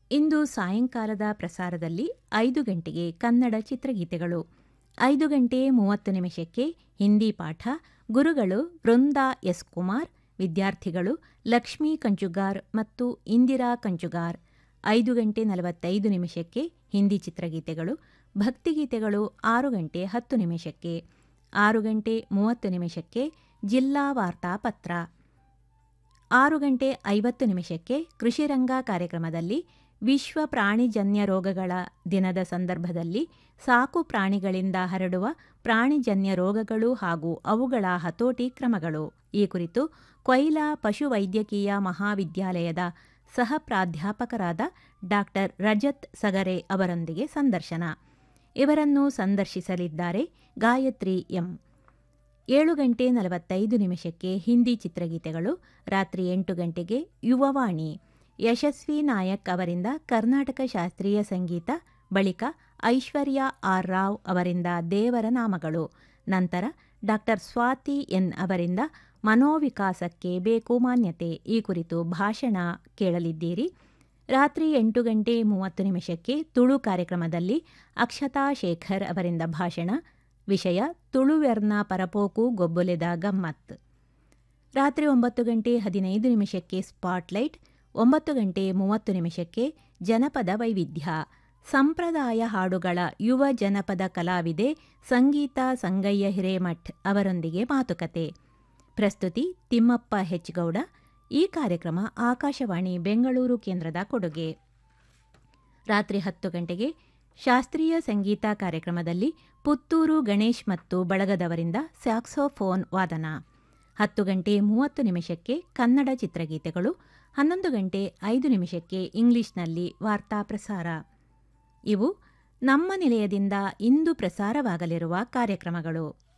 ಇಂದು ಸಾಯಂಕಾಲದ ಪ್ರಸಾರದಲ್ಲಿ ಐದು ಗಂಟೆಗೆ ಕನ್ನಡ ಚಿತ್ರಗೀತೆಗಳು ಐದು ಗಂಟೆ ಮೂವತ್ತು ನಿಮಿಷಕ್ಕೆ ಹಿಂದಿ ಪಾಠ ಗುರುಗಳು ವೃಂದಾ ಎಸ್ ಕುಮಾರ್ ವಿದ್ಯಾರ್ಥಿಗಳು ಲಕ್ಷ್ಮೀ ಕಂಚುಗಾರ್ ಮತ್ತು ಇಂದಿರಾ ಕಂಚುಗಾರ್ ಐದು ಗಂಟೆ ನಲವತ್ತೈದು ನಿಮಿಷಕ್ಕೆ ಹಿಂದಿ ಚಿತ್ರಗೀತೆಗಳು ಭಕ್ತಿಗೀತೆಗಳು ಆರು ಗಂಟೆ ಹತ್ತು ನಿಮಿಷಕ್ಕೆ ಆರು ಗಂಟೆ ಮೂವತ್ತು ನಿಮಿಷಕ್ಕೆ ಜಿಲ್ಲಾ ವಾರ್ತಾಪತ್ರ ಆರು ಗಂಟೆ ಐವತ್ತು ನಿಮಿಷಕ್ಕೆ ಕೃಷಿರಂಗ ಕಾರ್ಯಕ್ರಮದಲ್ಲಿ ವಿಶ್ವ ಪ್ರಾಣಿಜನ್ಯ ರೋಗಗಳ ದಿನದ ಸಂದರ್ಭದಲ್ಲಿ ಸಾಕು ಪ್ರಾಣಿಗಳಿಂದ ಹರಡುವ ಪ್ರಾಣಿಜನ್ಯ ರೋಗಗಳು ಹಾಗೂ ಅವುಗಳ ಹತೋಟಿ ಕ್ರಮಗಳು ಈ ಕುರಿತು ಕೊಯ್ಲಾ ಪಶುವೈದ್ಯಕೀಯ ಮಹಾವಿದ್ಯಾಲಯದ ಸಹ ಪ್ರಾಧ್ಯಾಪಕರಾದ ಡಾಕ್ಟರ್ ರಜತ್ ಸಗರೆ ಅವರೊಂದಿಗೆ ಸಂದರ್ಶನ ಇವರನ್ನು ಸಂದರ್ಶಿಸಲಿದ್ದಾರೆ ಗಾಯತ್ರಿ ಎಂ ಏಳು ಗಂಟೆ ನಲವತ್ತೈದು ನಿಮಿಷಕ್ಕೆ ಹಿಂದಿ ಚಿತ್ರಗೀತೆಗಳು ರಾತ್ರಿ ಎಂಟು ಗಂಟೆಗೆ ಯುವವಾಣಿ ಯಶಸ್ವಿ ನಾಯಕ್ ಅವರಿಂದ ಕರ್ನಾಟಕ ಶಾಸ್ತ್ರೀಯ ಸಂಗೀತ ಬಳಿಕ ಐಶ್ವರ್ಯ ಆರ್ ರಾವ್ ಅವರಿಂದ ದೇವರ ನಾಮಗಳು ನಂತರ ಡಾಕ್ಟರ್ ಸ್ವಾತಿ ಎನ್ ಅವರಿಂದ ಮನೋವಿಕಾಸಕ್ಕೆ ಬೇಕು ಮಾನ್ಯತೆ ಈ ಕುರಿತು ಭಾಷಣ ಕೇಳಲಿದ್ದೀರಿ ರಾತ್ರಿ ಎಂಟು ಗಂಟೆ ಮೂವತ್ತು ನಿಮಿಷಕ್ಕೆ ತುಳು ಕಾರ್ಯಕ್ರಮದಲ್ಲಿ ಅಕ್ಷತಾ ಶೇಖರ್ ಅವರಿಂದ ಭಾಷಣ ವಿಷಯ ತುಳುವೆರ್ನ ಪರಪೋಕು ಗೊಬ್ಬೊಲೆದ ಗಮ್ಮತ್ ರಾತ್ರಿ ಒಂಬತ್ತು ಗಂಟೆ ಹದಿನೈದು ನಿಮಿಷಕ್ಕೆ ಸ್ಪಾಟ್ಲೈಟ್ ಒಂಬತ್ತು ಗಂಟೆ ಮೂವತ್ತು ನಿಮಿಷಕ್ಕೆ ಜನಪದ ವೈವಿಧ್ಯ ಸಂಪ್ರದಾಯ ಹಾಡುಗಳ ಯುವ ಜನಪದ ಕಲಾವಿದೆ ಸಂಗೀತ ಸಂಗಯ್ಯ ಹಿರೇಮಠ್ ಅವರೊಂದಿಗೆ ಮಾತುಕತೆ ಪ್ರಸ್ತುತಿ ತಿಮ್ಮಪ್ಪ ಹೆಚ್ಗೌಡ ಈ ಕಾರ್ಯಕ್ರಮ ಆಕಾಶವಾಣಿ ಬೆಂಗಳೂರು ಕೇಂದ್ರದ ಕೊಡುಗೆ ರಾತ್ರಿ ಹತ್ತು ಗಂಟೆಗೆ ಶಾಸ್ತ್ರೀಯ ಸಂಗೀತ ಕಾರ್ಯಕ್ರಮದಲ್ಲಿ ಪುತ್ತೂರು ಗಣೇಶ್ ಮತ್ತು ಬಳಗದವರಿಂದ ಸ್ಯಾಕ್ಸೋಫೋನ್ ವಾದನ ಹತ್ತು ಗಂಟೆ ಮೂವತ್ತು ನಿಮಿಷಕ್ಕೆ ಕನ್ನಡ ಚಿತ್ರಗೀತೆಗಳು ಹನ್ನೊಂದು ಗಂಟೆ ಐದು ನಿಮಿಷಕ್ಕೆ ಇಂಗ್ಲಿಷ್ನಲ್ಲಿ ವಾರ್ತಾ ಪ್ರಸಾರ ಇವು ನಮ್ಮ ನಿಲಯದಿಂದ ಇಂದು ಪ್ರಸಾರವಾಗಲಿರುವ ಕಾರ್ಯಕ್ರಮಗಳು